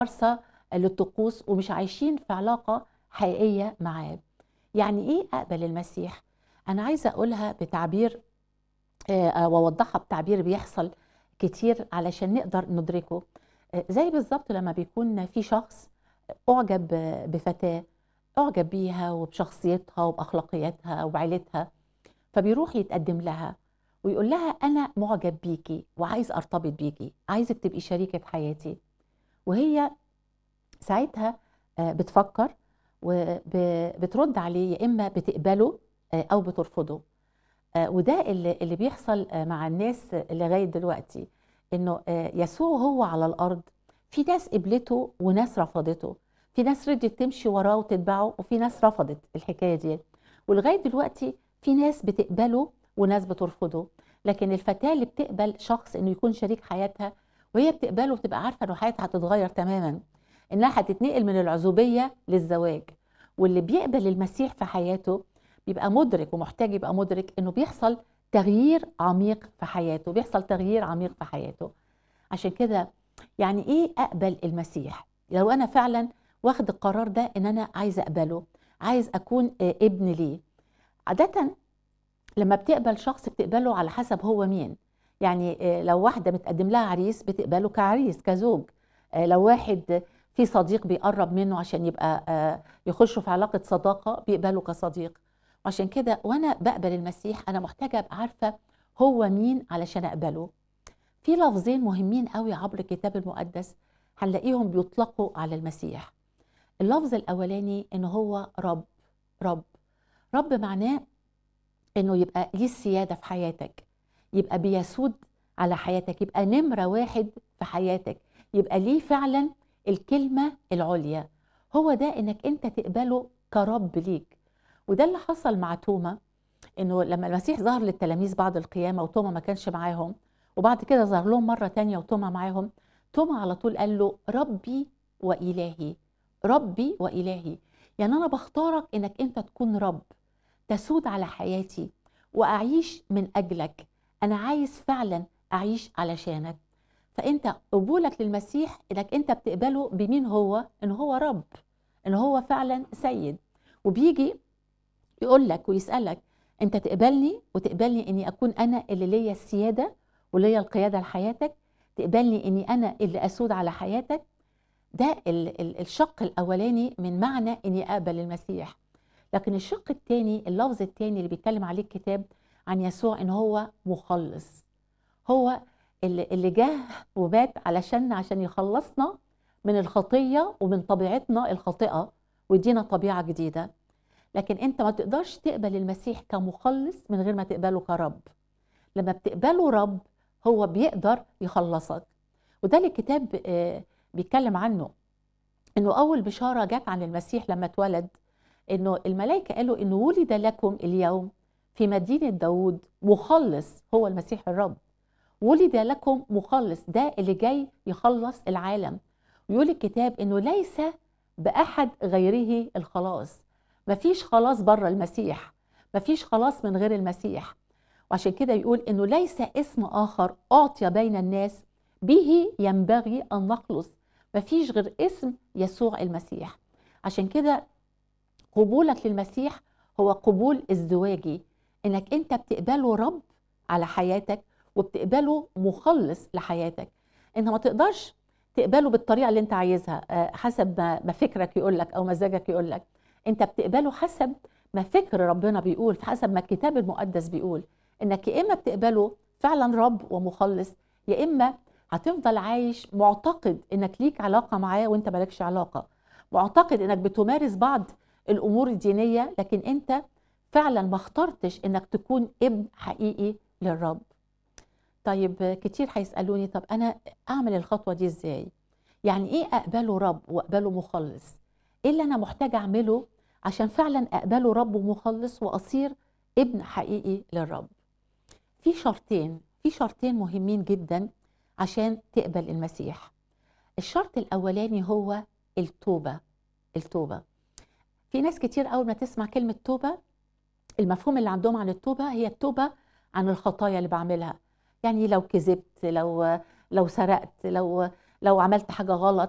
ممارسة للطقوس ومش عايشين في علاقة حقيقية معاه يعني ايه اقبل المسيح انا عايزة اقولها بتعبير آه، واوضحها بتعبير بيحصل كتير علشان نقدر ندركه آه، زي بالظبط لما بيكون في شخص اعجب بفتاة اعجب بيها وبشخصيتها وباخلاقياتها وبعيلتها فبيروح يتقدم لها ويقول لها انا معجب بيكي وعايز ارتبط بيكي عايزك تبقي شريكة حياتي وهي ساعتها آه، بتفكر وبترد عليه يا اما بتقبله آه، او بترفضه آه، وده اللي اللي بيحصل آه، مع الناس لغايه دلوقتي انه آه، يسوع هو على الارض في ناس قبلته وناس رفضته في ناس رضيت تمشي وراه وتتبعه وفي ناس رفضت الحكايه دي ولغايه دلوقتي في ناس بتقبله وناس بترفضه لكن الفتاه اللي بتقبل شخص انه يكون شريك حياتها وهي بتقبله وتبقى عارفه انه حياتها هتتغير تماما انها هتتنقل من العزوبيه للزواج واللي بيقبل المسيح في حياته بيبقى مدرك ومحتاج يبقى مدرك انه بيحصل تغيير عميق في حياته بيحصل تغيير عميق في حياته عشان كده يعني ايه اقبل المسيح لو انا فعلا واخد القرار ده ان انا عايز اقبله عايز اكون آه، ابن ليه عادة لما بتقبل شخص بتقبله على حسب هو مين يعني آه، لو واحدة متقدم لها عريس بتقبله كعريس كزوج آه، لو واحد في صديق بيقرب منه عشان يبقى آه، يخشوا في علاقة صداقة بيقبله كصديق وعشان كده وانا بقبل المسيح انا محتاجة ابقى عارفة هو مين علشان اقبله في لفظين مهمين قوي عبر الكتاب المقدس هنلاقيهم بيطلقوا على المسيح اللفظ الاولاني ان هو رب رب رب معناه انه يبقى ليه السياده في حياتك يبقى بيسود على حياتك يبقى نمره واحد في حياتك يبقى ليه فعلا الكلمه العليا هو ده انك انت تقبله كرب ليك وده اللي حصل مع توما انه لما المسيح ظهر للتلاميذ بعد القيامه وتوما ما كانش معاهم وبعد كده ظهر لهم مره تانية وتوما معاهم توما على طول قال له ربي والهي ربي والهي يعني انا بختارك انك انت تكون رب تسود على حياتي واعيش من اجلك انا عايز فعلا اعيش علشانك فانت قبولك للمسيح انك انت بتقبله بمين هو ان هو رب ان هو فعلا سيد وبيجي يقول لك ويسالك انت تقبلني وتقبلني اني اكون انا اللي ليا السياده وليا القياده لحياتك تقبلني اني انا اللي اسود على حياتك ده ال- ال- الشق الاولاني من معنى اني اقبل المسيح لكن الشق الثاني اللفظ الثاني اللي بيتكلم عليه الكتاب عن يسوع ان هو مخلص هو اللي, اللي جه ومات علشان عشان يخلصنا من الخطيه ومن طبيعتنا الخاطئه ويدينا طبيعه جديده لكن انت ما تقدرش تقبل المسيح كمخلص من غير ما تقبله كرب لما بتقبله رب هو بيقدر يخلصك وده اللي الكتاب آه، بيتكلم عنه انه اول بشاره جت عن المسيح لما اتولد انه الملائكه قالوا انه ولد لكم اليوم في مدينه داوود مخلص هو المسيح الرب ولد لكم مخلص ده اللي جاي يخلص العالم ويقول الكتاب انه ليس باحد غيره الخلاص مفيش خلاص بره المسيح مفيش خلاص من غير المسيح وعشان كده يقول انه ليس اسم اخر اعطي بين الناس به ينبغي ان نخلص مفيش غير اسم يسوع المسيح عشان كده قبولك للمسيح هو قبول ازدواجي انك انت بتقبله رب على حياتك وبتقبله مخلص لحياتك انت ما تقدرش تقبله بالطريقه اللي انت عايزها آه، حسب ما ما فكرك يقول لك او مزاجك يقول لك انت بتقبله حسب ما فكر ربنا بيقول حسب ما الكتاب المقدس بيقول انك يا اما بتقبله فعلا رب ومخلص يا اما هتفضل عايش معتقد انك ليك علاقه معاه وانت مالكش علاقه معتقد انك بتمارس بعض الامور الدينيه لكن انت فعلا ما اخترتش انك تكون ابن حقيقي للرب طيب كتير هيسالوني طب انا اعمل الخطوه دي ازاي يعني ايه اقبله رب واقبله مخلص ايه اللي انا محتاجه اعمله عشان فعلا اقبله رب ومخلص واصير ابن حقيقي للرب في شرطين في شرطين مهمين جدا عشان تقبل المسيح الشرط الاولاني هو التوبه التوبه في ناس كتير اول ما تسمع كلمه توبه المفهوم اللي عندهم عن التوبه هي التوبه عن الخطايا اللي بعملها يعني لو كذبت لو لو سرقت لو لو عملت حاجه غلط